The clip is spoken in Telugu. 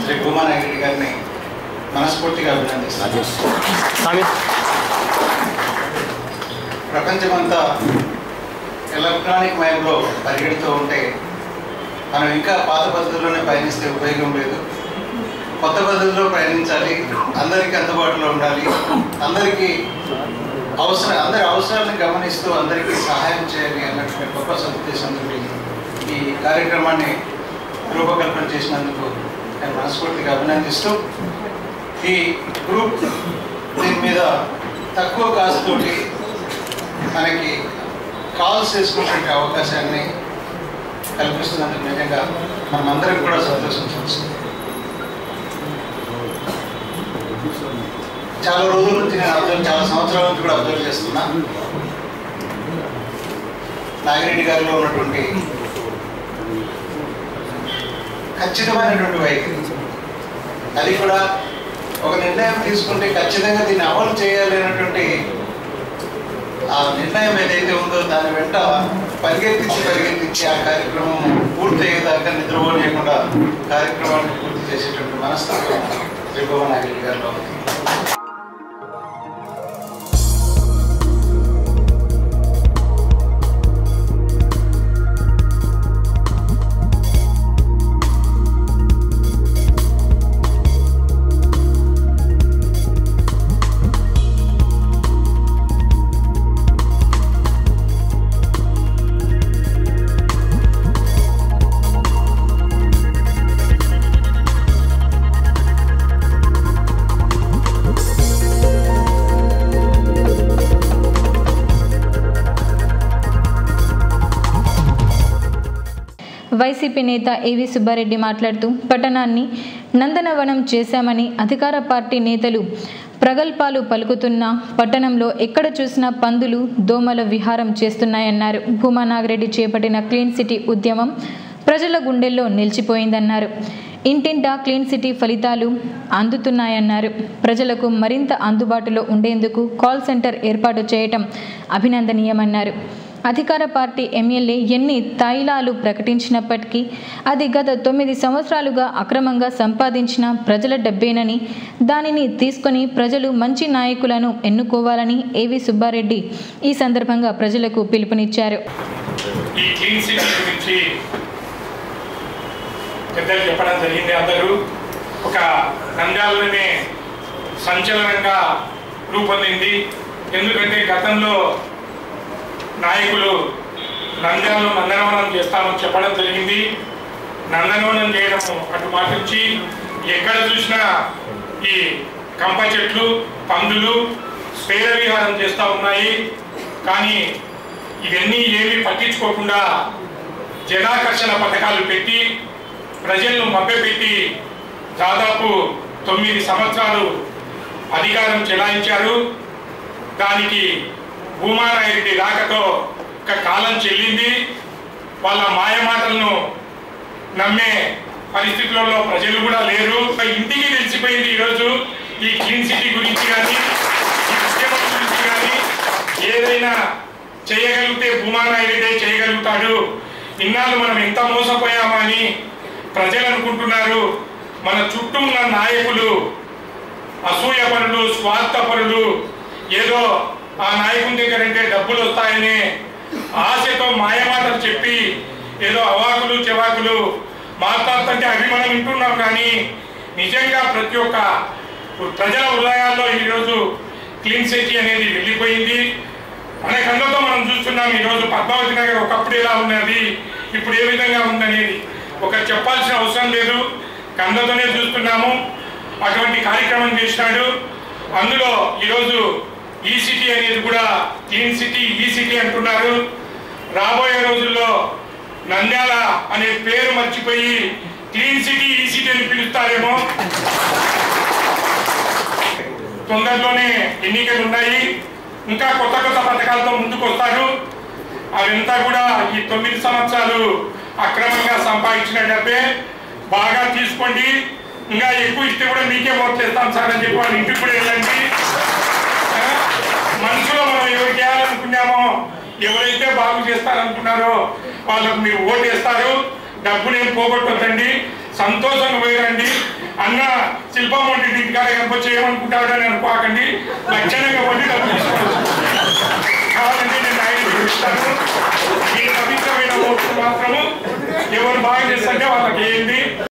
శ్రీ భూమా నాగిరెడ్డి గారిని మనస్ఫూర్తిగా అభినందిస్తాను స్వామి ప్రపంచమంతా ఎలక్ట్రానిక్ మయంలో పరిగెడుతూ ఉంటే మనం ఇంకా పాత పద్ధతిలోనే పయనిస్తే ఉపయోగం లేదు కొత్త పద్ధతిలో ప్రయాణించాలి అందరికీ అందుబాటులో ఉండాలి అందరికీ అవసరం అందరి అవసరాలను గమనిస్తూ అందరికీ సహాయం చేయాలి అన్నటువంటి గొప్ప సదుద్దేశంతో ఈ కార్యక్రమాన్ని రూపకల్పన చేసినందుకు నేను మనస్ఫూర్తిగా అభినందిస్తూ ఈ గ్రూప్ దీని మీద తక్కువ కాస్ట్ తోటి మనకి కాల్స్ చేసుకునే అవకాశాన్ని కల్పిస్తున్నందుకు నిజంగా మనమందరం కూడా సంతోషించవచ్చు చాలా రోజుల నుంచి నేను అబ్జర్వ్ చాలా సంవత్సరాల నుంచి కూడా అబ్జర్వ్ చేస్తున్నా నాగిరెడ్డి గారిలో ఉన్నటువంటి ఖచ్చితమైనటువంటి వైఖరి అది కూడా ఒక నిర్ణయం తీసుకుంటే ఖచ్చితంగా దీన్ని అమలు చేయాలి అనేటువంటి ఆ నిర్ణయం ఏదైతే ఉందో దాని వెంట పరిగెత్తించి పరిగెత్తించి ఆ కార్యక్రమం పూర్తి అయ్యేదాకా నిద్రపోలేకుండా కార్యక్రమాన్ని పూర్తి చేసేటువంటి మనస్తత్వం త్రిభువ నాగిరెడ్డి గారిలో ఉంది వైసీపీ నేత ఏవి సుబ్బారెడ్డి మాట్లాడుతూ పట్టణాన్ని నందనవనం చేశామని అధికార పార్టీ నేతలు ప్రగల్భాలు పలుకుతున్న పట్టణంలో ఎక్కడ చూసినా పందులు దోమల విహారం చేస్తున్నాయన్నారు భూమా నాగిరెడ్డి చేపట్టిన క్లీన్ సిటీ ఉద్యమం ప్రజల గుండెల్లో నిలిచిపోయిందన్నారు ఇంటింటా క్లీన్ సిటీ ఫలితాలు అందుతున్నాయన్నారు ప్రజలకు మరింత అందుబాటులో ఉండేందుకు కాల్ సెంటర్ ఏర్పాటు చేయటం అభినందనీయమన్నారు అధికార పార్టీ ఎమ్మెల్యే ఎన్ని తాయిలాలు ప్రకటించినప్పటికీ అది గత తొమ్మిది సంవత్సరాలుగా అక్రమంగా సంపాదించిన ప్రజల డబ్బేనని దానిని తీసుకొని ప్రజలు మంచి నాయకులను ఎన్నుకోవాలని ఏవి సుబ్బారెడ్డి ఈ సందర్భంగా ప్రజలకు పిలుపునిచ్చారు ఈ క్లీన్ సిటీ గురించి పెద్దలు చెప్పడం జరిగింది అందరూ ఒక నంద్యాలనే సంచలనంగా రూపొందింది ఎందుకంటే గతంలో నాయకులు నంద్యాలను నందనవనం చేస్తామని చెప్పడం జరిగింది నందనవనం చేయడం అటు పాటించి ఎక్కడ చూసినా ఈ కంప చెట్లు పందులు స్వేర విహారం చేస్తూ ఉన్నాయి కానీ ఇవన్నీ ఏమీ పట్టించుకోకుండా జనాకర్షణ పథకాలు పెట్టి ప్రజలను మభ్యపెట్టి దాదాపు తొమ్మిది సంవత్సరాలు అధికారం చెలాయించారు దానికి భూమానాయుడి రాకతో ఒక కాలం చెల్లింది వాళ్ళ మాయమాటలను నమ్మే పరిస్థితులలో ప్రజలు కూడా లేరు ఒక ఇంటికి తెలిసిపోయింది ఈరోజు ఈ క్లీన్ సిటీ గురించి కానీ ఈ ఉద్యమం గురించి కానీ ఏదైనా చేయగలిగితే భూమానాయుడే చేయగలుగుతాడు ఇన్నాళ్ళు మనం ఎంత మోసపోయామా అని ప్రజలు అనుకుంటున్నారు మన చుట్టూ ఉన్న నాయకులు అసూయపరులు స్వార్థపరులు ఏదో ఆ నాయకుని దగ్గర అంటే డబ్బులు వస్తాయని ఆశతో మాయమాటలు చెప్పి ఏదో అవాకులు చెవాకులు మాట్లాడుతుంటే అవి మనం వింటున్నాం కానీ నిజంగా ప్రతి ఒక్క ప్రజల హృదయాల్లో ఈరోజు క్లీన్ సిటీ అనేది వెళ్ళిపోయింది మన కళ్ళతో మనం చూస్తున్నాం ఈరోజు పద్మావతి నగర్ ఒకప్పుడు ఎలా ఉన్నది ఇప్పుడు ఏ విధంగా ఉందనేది ఒక చెప్పాల్సిన అవసరం లేదు కళ్ళతోనే చూస్తున్నాము అటువంటి కార్యక్రమం చేసినాడు అందులో ఈరోజు ఈ సిటీ అనేది కూడా క్లీన్ సిటీ ఈ సిటీ అంటున్నారు రాబోయే రోజుల్లో నంద్యాల అనే పేరు మర్చిపోయి క్లీన్ సిటీ ఈ సిటీ అని పిలుస్తారేమో తొందరలోనే ఎన్నికలు ఉన్నాయి ఇంకా కొత్త కొత్త పథకాలతో ముందుకు వస్తారు అవంతా కూడా ఈ తొమ్మిది సంవత్సరాలు అక్రమంగా సంపాదించిన డబ్బే బాగా తీసుకోండి ఇంకా ఎక్కువ ఇస్తే కూడా మీకే ఓట్ చేస్తాం సార్ అని చెప్పి వాళ్ళ ఇంటికి కూడా వెళ్ళండి ఆ, మనసులో మనం ఎవరు చేయాలనుకున్నామో ఎవరైతే బాగు చేస్తారనుకున్నారో వాళ్ళకు మీరు ఓటు వేస్తారు డబ్బులు ఏం పోగొట్టొద్దండి సంతోషంగా పోయిరండి అన్న శిల్పం వంటి ఇంటికాడ కనిపించి ఏమనుకుంటాడని అనుకోకండి లక్షణంగా వండి డబ్బులు తీసుకోవచ్చు కావాలంటే నేను ఆయన చూపిస్తాను ఈ పవిత్రమైన ఓట్లు మాత్రము ఎవరు బాగా చేస్తుంటే వాళ్ళకి ఏంటి